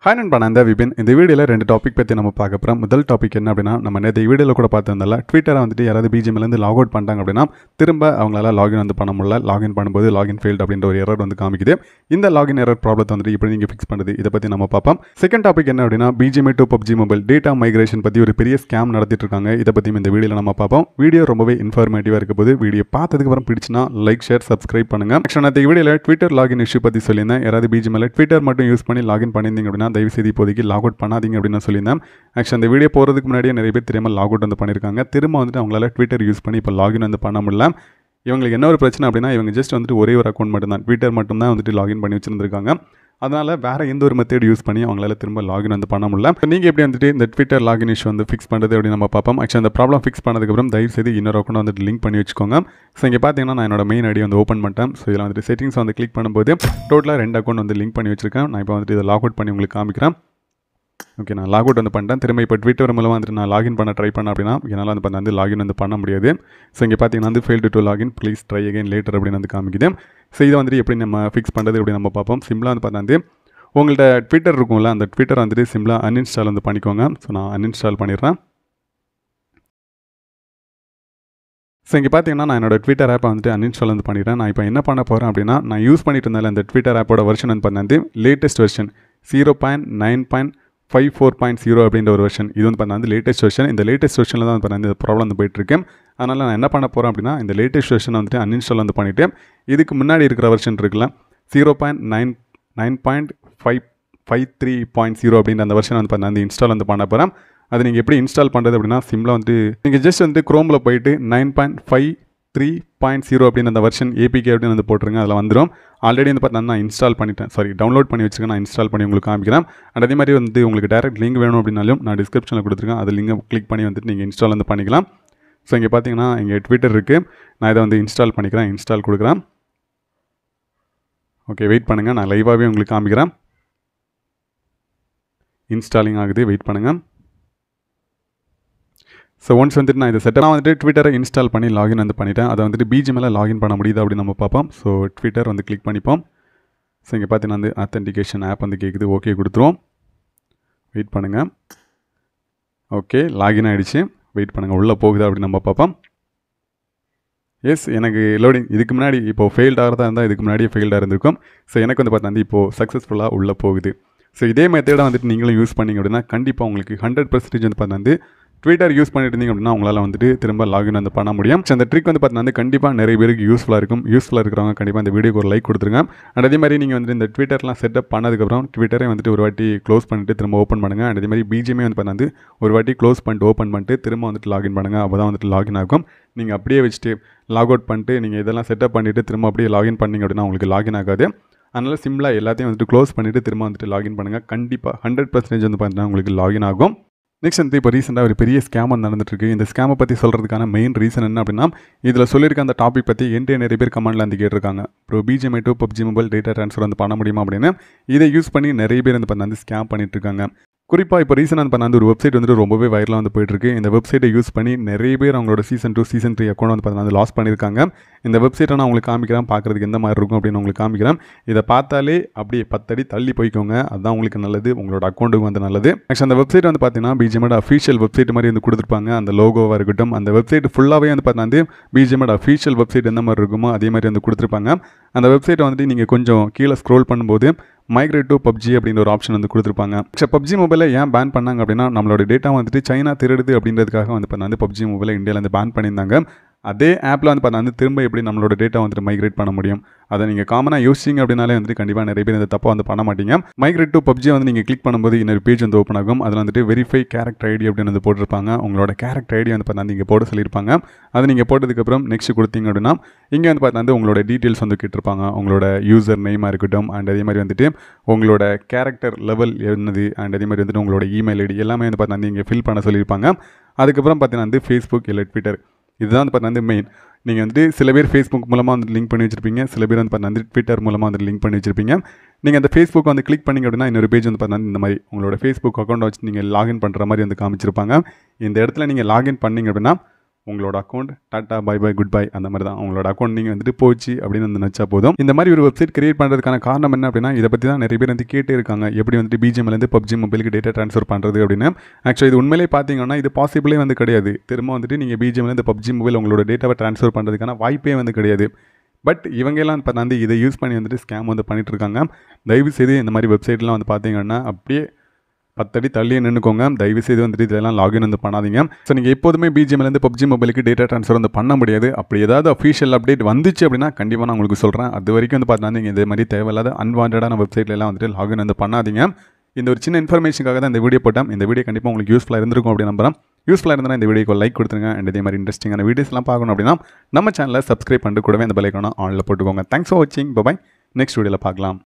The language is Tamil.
ஹாய் நண்பா நான் தான் விபின் இந்த வீடியோவில் ரெண்டு டாபிக் பற்றி நம்ம பார்க்க போகிறோம் முதல் டாபிக் என்ன அப்படின்னா நம்ம நேற்று வீடியோவில் கூட பார்த்துருந்தால ட்விட்டரை வந்துட்டு யாராவது பிஜிஎம்லேருந்து லாக் அவுட் பண்ணிட்டாங்க அப்படின்னா திரும்ப அவங்களால லாகின் வந்து பண்ண முடியல லாகின் பண்ணும்போது லாகின் ஃபெயில்ட் அப்படின்ற ஒரு எரர் வந்து காமிக்குது இந்த லாகின் எரர் ப்ராப்ளத்தை வந்துட்டு எப்படி நீங்கள் ஃபிக்ஸ் பண்ணுறது இதை பற்றி நம்ம பார்ப்போம் செகண்ட் டாபிக் என்ன அப்படின்னா BGMI to PUBG mobile data migration பற்றி ஒரு பெரிய ஸ்கேம் நடத்திட்டு இருக்காங்க இதை பற்றியும் இந்த வீடியோவில் நம்ம பார்ப்போம் வீடியோ ரொம்பவே இன்ஃபர்மேட்டிவாக இருக்க போது வீடியோ பார்த்ததுக்கு அப்புறம் பிடிச்சினா லைக் ஷேர் சப்ஸ்கிரைப் பண்ணுங்க ஆக்சுவலாக நான் இந்த வீடியோவில் ட்விட்டர் லாகின் இஷ்யூ பற்றி சொல்லியிருந்தேன் யாராவது பிஜிஎம்ல ட்விட்டர் மட்டும் யூஸ் பண்ணி லாகின் பண்ணியிருந்தீங்க அப்படின்னா தயவு செய்து இப்போதைக்கு லாக் அவுட் பண்ணாதீங்க அப்படின்னு நான் சொல்லியிருந்தேன் ஆக்சுவலாக இந்த வீடியோ போகிறதுக்கு முன்னாடியே நிறைய பேர் தெரியாமல் லாக் அவுட் வந்து பண்ணியிருக்காங்க திரும்ப வந்துட்டு அவங்களால ட்விட்டர் யூஸ் பண்ணி இப்போ லாகின் வந்து பண்ண முடியல இவங்களுக்கு என்ன ஒரு பிரச்சனை அப்படின்னா இவங்க ஜஸ்ட் வந்துட்டு ஒரே ஒரு அக்கௌண்ட் மட்டும்தான் ட்விட்டர் மட்டும் தான் வந்துட்டு லாகின் பண்ணி வச்சிருந்திருக்காங்க அதனால் வேறு எந்த ஒரு மெத்தட் யூஸ் பண்ணி அவங்களால திரும்ப லாகின் வந்து பண்ண முடியல நீங்கள் எப்படி வந்துட்டு இந்த ட்விட்டர் லாகின் இஷ்யூ வந்து ஃபிக்ஸ் பண்ணுறது அப்படின்னு நம்ம பார்ப்போம் ஆக்சுவலி அந்த ப்ராப்ளம் ஃபிக்ஸ் பண்ணதுக்கப்புறம் தயவு செய்து இன்னொரு அக்கௌண்ட் வந்துட்டு லிங்க் பண்ணி வச்சுக்கோங்க ஸோ இங்கே பார்த்தீங்கன்னா நான் என்னோட மெயின் ஐடி வந்து ஓப்பன் பண்ணிட்டேன் ஸோ இதில் வந்துட்டு செட்டிங்ஸ் வந்து கிளிக் பண்ணும்போது டோட்டலாக ரெண்டு அக்கௌண்ட் வந்து லிங்க் பண்ணி வச்சிருக்கேன் நான் இப்போ வந்துட்டு இதை லாக் அவுட் பண்ணி உங்களுக்கு காமிக்கிறேன் ஓகே நான் லாக் அவுட் வந்து பண்ணிட்டேன் திரும்ப இப்போ ட்விட்டர் மூலமாக வந்துட்டு நான் லாகின் பண்ண ட்ரை பண்ணேன் அப்படின்னா என்னால் வந்து பண்ண வந்து லாகின் வந்து பண்ண முடியாது ஸோ இங்கே பார்த்தீங்கன்னா வந்து failed to login please try again later அப்படின்னு வந்து காமிக்குது ஸோ இதை வந்துட்டு எப்படி நம்ம ஃபிக்ஸ் பண்ணுறது எப்படி நம்ம பார்ப்போம் சிம்பிளாக வந்து பார்த்தா வந்து உங்கள்கிட்ட ட்விட்டர் இருக்கும்ல அந்த ட்விட்டர் வந்துட்டு சிம்பிளாக அன்இன்ஸ்டால் வந்து பண்ணிக்கோங்க ஸோ நான் அன்இன்ஸ்டால் பண்ணிடுறேன் ஸோ இங்கே பார்த்தீங்கன்னா நான் என்னோட ட்விட்டர் ஆப்பை வந்துட்டு அன்இன்ஸ்டால் வந்து பண்ணிடுறேன் நான் இப்போ என்ன பண்ண போகிறேன் அப்படின்னா நான் யூஸ் பண்ணிட்டு இருந்தால அந்த ட்விட்டர் ஆப்போட வெர்ஷன் வந்து பண்ணது latest version zero point nine point five four point zero அப்படின்ற ஒரு வெர்ஷன் இது வந்து பார்த்தா வந்து லேட்டஸ்ட் வெர்ஷன் இந்த லேட்டஸ்ட் வெர்ஷனில் தான் வந்து பார்த்தா இந்த ப்ராப்ளம் வந்து போயிட்டுருக்கேன் அதனால் நான் என்ன பண்ண போகிறேன் அப்படின்னா இந்த லேட்டஸ்ட் வெர்ஷனை வந்துட்டு அன்இன்ஸ்டால் வந்து பண்ணிவிட்டு இதுக்கு முன்னாடி இருக்கிற வெர்ஷன் இருக்குல்ல zero point nine nine point five five three point zero அப்படின்ற அந்த வெர்ஷன் வந்து பார்த்தா அந்த இன்ஸ்டால் வந்து பண்ண போகிறேன் அது நீங்கள் எப்படி இன்ஸ்டால் பண்ணுறது அப்படின்னா சிம்பிளாக வந்து நீங்கள் ஜஸ்ட் வந்து க்ரோமில் போயிட்டு nine point five three point zero அப்படின்னு அந்த வெர்ஷன் ஏபிகே அப்படின்னு வந்து போட்டுருங்க அதில் வந்துடும் ஆல்ரெடி வந்து பார்த்தா நான் இன்ஸ்டால் பண்ணிட்டேன் சாரி டவுன்லோட் பண்ணி வச்சுருக்கேன் நான் இன்ஸ்டால் பண்ணி உங்களுக்கு காமிக்கிறேன் And அதே மாதிரி வந்து உங்களுக்கு டேரக்ட் லிங்க் வேணும் அப்படின்னாலும் நான் டிஸ்கிரிப்ஷனில் கொடுத்துருக்கேன் அது லிங்கை கிளிக் பண்ணி வந்துட்டு நீங்கள் இன்ஸ்டால் வந்து பண்ணிக்கலாம் ஸோ இங்கே பார்த்தீங்கன்னா இங்கே ட்விட்டர் இருக்குது நான் இதை வந்து இன்ஸ்டால் பண்ணிக்கிறேன் இன்ஸ்டால் கொடுக்குறேன் ஓகே வெயிட் பண்ணுங்கள் நான் லைவாகவே உங்களுக்கு காமிக்கிறேன் இன்ஸ்டாலிங் ஆகுது வெயிட் பண்ணுங்கள் ஸோ ஒன்ஸ் வந்துட்டு நான் இதை செட்டப் நான் வந்துட்டு ட்விட்டரை இன்ஸ்டால் பண்ணி லாகின் வந்து பண்ணிட்டேன் அதை வந்துட்டு பிஜிஎம்ல லாகின் பண்ண முடியுது அப்படின்னு நம்ம பார்ப்போம் ஸோ ட்விட்டர் வந்து கிளிக் பண்ணிப்போம் ஸோ இங்கே பார்த்தீங்கன்னா வந்து அத்தன்டிகேஷன் ஆப் வந்து கேட்குது ஓகே கொடுத்துருவோம் வெயிட் பண்ணுங்கள் ஓகே லாகின் ஆகிடுச்சு வெயிட் பண்ணுங்கள் உள்ளே போகுதா அப்படின்னு நம்ம பார்ப்போம் எஸ் எனக்கு லோடிங் இதுக்கு முன்னாடி இப்போது ஃபெயில்ட் ஆகிறதா இருந்தால் இதுக்கு முன்னாடியே ஃபெயில்டாக இருந்திருக்கும் ஸோ எனக்கு வந்து பார்த்தா வந்து இப்போது சக்ஸஸ்ஃபுல்லாக உள்ளே போகுது ஸோ இதே மெத்தடை வந்துட்டு நீங்களும் யூஸ் பண்ணிங்க அப்படின்னா கண்டிப்பாக உங்களுக்கு ஹண்ட்ரட் பர்சன்டேஜ் வந்து பார்த்தா வந்து ட்விட்டர் யூஸ் பண்ணிட்டு இருந்தீங்க அப்படின்னா உங்களால் வந்துட்டு திரும்ப லாகின் வந்து பண்ண முடியும் ஸோ அந்த ட்ரிக் வந்து பார்த்தீங்கன்னா வந்து கண்டிப்பாக நிறைய பேருக்கு யூஸ்ஃபுல்லாக இருக்கும் யூஸ்ஃபுல்லாக இருக்கிறவங்க கண்டிப்பாக இந்த வீடியோக்கு ஒரு லைக் கொடுத்துருங்க And அதே மாதிரி நீங்கள் வந்துட்டு இந்த ட்விட்டர்லாம் செட்டப் பண்ணதுக்கப்புறம் ட்விட்டரை வந்துட்டு ஒரு வாட்டி க்ளோஸ் பண்ணிட்டு திரும்ப ஓப்பன் பண்ணுங்கள் And அதே மாதிரி பிஜிஎமே வந்து பார்த்தா வந்து ஒரு வாட்டி க்ளோஸ் பண்ணிட்டு ஓப்பன் பண்ணிட்டு திரும்ப வந்துட்டு லாகின் பண்ணுங்கள் அப்போ தான் வந்துட்டு லாகின் ஆகும் நீங்கள் அப்படியே வச்சுட்டு லாக் அவுட் பண்ணிட்டு நீங்கள் இதெல்லாம் செட்டப் பண்ணிவிட்டு திரும்ப அப்படியே லாகின் பண்ணீங்க அப்படின்னா உங்களுக்கு லாகின் ஆகாது அதனால் சிம்பிளாக எல்லாத்தையும் வந்துட்டு க்ளோஸ் பண்ணிவிட்டு திரும்ப வந்துட்டு லாகின் பண்ணுங்கள் கண்டிப்பாக ஹண்ட்ரட் பர்சன்டேஜ் வந்து பார்த்தீங்கன்னா உங்களுக்கு லாகின் ஆகும் நெக்ஸ்ட் வந்து இப்போ ரீசெண்டாக ஒரு பெரிய ஸ்கேம் வந்து நடந்துட்டுருக்கு இந்த ஸ்கேமை பற்றி சொல்கிறதுக்கான மெயின் ரீசன் என்ன அப்படின்னா இதில் சொல்லியிருக்க அந்த டாபிக் பற்றி என்கிட்ட நிறைய பேர் கமெண்ட்டில் வந்து கேட்டிருக்காங்க bro BGMI to PUBG mobile data transfer வந்து பண்ண முடியுமா அப்படின்னு இதை யூஸ் பண்ணி நிறைய பேர் வந்து பண்ண வந்து ஸ்கேம் பண்ணிட்டு இருக்காங்க குறிப்பாக இப்போ ரீசன் வந்து பண்ண அந்த ஒரு வெப்சைட் வந்துட்டு ரொம்பவே வைரலாக வந்து போயிட்டுருக்கு இந்த வெப்சைட்டை யூஸ் பண்ணி நிறைய பேர் அவங்களோட season two season three account வந்து பார்த்தீங்கன்னா லாஸ் பண்ணியிருக்காங்க இந்த வெப்சைட்டை நான் உங்களுக்கு காமிக்கிறேன் பார்க்குறதுக்கு எந்த மாதிரி இருக்கும் அப்படின்னு உங்களுக்கு காமிக்கிறேன் இதை பார்த்தாலே அப்படியே பத்தடி தள்ளி போய்க்கோங்க அதுதான் உங்களுக்கு நல்லது உங்களோட அக்கௌண்ட்டுக்கு வந்து நல்லது ஆக்சுவலி அந்த வெப்சைட் வந்து பார்த்தீங்கன்னா பிஜிஎமோட அஃபீஷியல் வெப்சைட் மாதிரி வந்து கொடுத்துருப்பாங்க அந்த லோகோவாக இருக்கட்டும் அந்த வெப்சைட் ஃபுல்லாகவே வந்து பார்த்தீங்கன்னா வந்து பிஜிஎமோட அஃபீஷியல் வெப்சைட் எந்த மாதிரி இருக்குமோ அதே மாதிரி வந்து கொடுத்துருப்பாங்க அந்த வெப்சைட்டை வந்துட்டு நீங்கள் கொஞ்சம் கீழே ஸ்க்ரோல் பண்ணும்போது மைக்ரேட் டு பப்ஜி அப்படின்ற ஒரு ஆப்ஷன் வந்து கொடுத்துருப்பாங்க ஆக்சுவலி பப்ஜி மொபைலை ஏன் பேன் பண்ணாங்க அப்படின்னா நம்மளோட டேட்டா வந்துட்டு சைனா திருடுது அப்படின்றதுக்காக வந்து பார்த்தா வந்து பப்ஜி மொபைலை இந்தியாவில் வந்து பேன் பண்ணியிருந்தாங்க அதே ஆப்பில் வந்து பார்த்தா வந்து திரும்ப எப்படி நம்மளோட டேட்டா வந்துட்டு மைக்ரேட் பண்ண முடியும் அதை நீங்கள் காமனாக யோசிச்சிங்க அப்படின்னாலே வந்துட்டு கண்டிப்பாக நிறைய பேர் இந்த தப்பாக வந்து பண்ண மாட்டீங்க மைக்ரேட் டு பப்ஜி வந்து நீங்கள் கிளிக் பண்ணும்போது இன்னொரு பேஜ் வந்து ஓப்பன் ஆகும் அதில் வந்துட்டு வெரிஃபை கேரக்டர் ஐடி அப்படின்னு வந்து போட்டிருப்பாங்க உங்களோட கேரக்டர் ஐடி வந்து பார்த்தா நீங்கள் போட சொல்லியிருப்பாங்க அதை நீங்கள் போட்டதுக்கப்புறம் நெக்ஸ்ட் கொடுத்தீங்க அப்படின்னா இங்கே வந்து பார்த்தா வந்து உங்களோட டீட்டெயில்ஸ் வந்து கேட்டிருப்பாங்க உங்களோட யூசர் நேமாக இருக்கட்டும் அண்ட் அதே மாதிரி வந்துட்டு உங்களோட கேரக்டர் லெவல் என்னது அண்ட் அதே மாதிரி வந்துட்டு உங்களோட இமெயில் ஐடி எல்லாமே வந்து பார்த்தா வந்து இங்கே ஃபில் பண்ண சொல்லியிருப்பாங்க அதுக்கப்புறம் பார்த்தீங்கன்னா வந்து ஃபேஸ்புக் இல்லை ட்விட்டர் இதுதான் வந்து பார்த்தா வந்து மெயின் நீங்கள் வந்துட்டு சில பேர் ஃபேஸ்புக் மூலமாக வந்து லிங்க் பண்ணி வச்சிருப்பீங்க சில பேர் வந்து பார்த்தா வந்து ட்விட்டர் மூலமாக வந்து லிங்க் பண்ணி வச்சிருப்பீங்க நீங்கள் அந்த ஃபேஸ்புக் வந்து கிளிக் பண்ணிங்க அப்படின்னா இன்னொரு பேஜ் வந்து பார்த்தா இந்த மாதிரி உங்களோட ஃபேஸ்புக் அக்கௌண்ட் வச்சு நீங்கள் லாகின் பண்ணுற மாதிரி வந்து காமிச்சிருப்பாங்க இந்த இடத்துல நீங்கள் லாகின் பண்ணீங்க அப்படின்னா உங்களோட account tata bye bye good bye அந்த மாதிரி தான் உங்களோட அக்கௌண்ட் நீங்கள் வந்துட்டு போச்சு அப்படின்னு வந்து நினச்சா போதும் இந்த மாதிரி ஒரு வெப்சைட் கிரியேட் பண்ணுறதுக்கான காரணம் என்ன அப்படின்னா இதை பற்றி தான் நிறைய பேர் வந்து கேட்டே இருக்காங்க எப்படி வந்துட்டு பிஜிஎம்லேருந்து பப்ஜி மொபைலுக்கு டேட்டா ட்ரான்ஸ்ஃபர் பண்ணுறது அப்படின்னு ஆக்சுவலி இது உண்மையிலே பார்த்தீங்கன்னா இது பாசிபிளே வந்து கிடையாது திரும்ப வந்துட்டு நீங்கள் பிஜிஎம்லேருந்து பப்ஜி மொபைல் உங்களோட டேட்டாவை ட்ரான்ஸ்ஃபர் பண்ணுறதுக்கான வாய்ப்பே வந்து கிடையாது பட் இவங்கெல்லாம் இப்போ வந்து இதை யூஸ் பண்ணி வந்துட்டு ஸ்கேம் வந்து பண்ணிட்டு இருக்காங்க தயவு செய்து இந்த மாதிரி வெப்சைட்லாம் வந்து பார்த்தீங்கன்னா அப்படியே பத்தடி தள்ளியே நின்றுக்கோங்க தயவு செய்து வந்துட்டு இதெல்லாம் லாகின் வந்து பண்ணாதீங்க ஸோ நீங்கள் எப்போதுமே பிஜிஎம்லேருந்து பப்ஜி மொபைலுக்கு டேட்டா ட்ரான்ஸ்ஃபர் வந்து பண்ண முடியாது அப்படி ஏதாவது அஃபீஷியல் அப்டேட் வந்துச்சு அப்படின்னா கண்டிப்பாக நான் உங்களுக்கு சொல்கிறேன் அது வரைக்கும் வந்து பார்த்தீங்கன்னா நீங்கள் இதே மாதிரி தேவையில்லாத அன்வான்டான வெப்சைட்லாம் வந்துட்டு லாகின் வந்து பண்ணாதீங்க இந்த ஒரு சின்ன இன்ஃபர்மேஷனுக்காக தான் இந்த வீடியோ போட்டேன் இந்த வீடியோ கண்டிப்பாக உங்களுக்கு யூஸ்ஃபுல்லாக இருந்திருக்கும் அப்படின்னு நம்புறேன் யூஸ்ஃபுல்லாக இருந்தால் இந்த வீடியோக்கு லைக் கொடுத்துருங்க அண்ட் இதே மாதிரி இன்ட்ரெஸ்டிங்கான வீடியோஸ்லாம் பார்க்கணும் அப்படின்னா நம்ம சேனலை சப்ஸ்கிரைப் பண்ணிட்டு கூடவே இந்த பெல்லைக்கான ஆனில் போட்டுக்கோங்க தேங்க்ஸ் ஃபார் வாட்சிங் பபாய் நெக்ஸ்ட் வீடியோவில் பார்க்கலாம்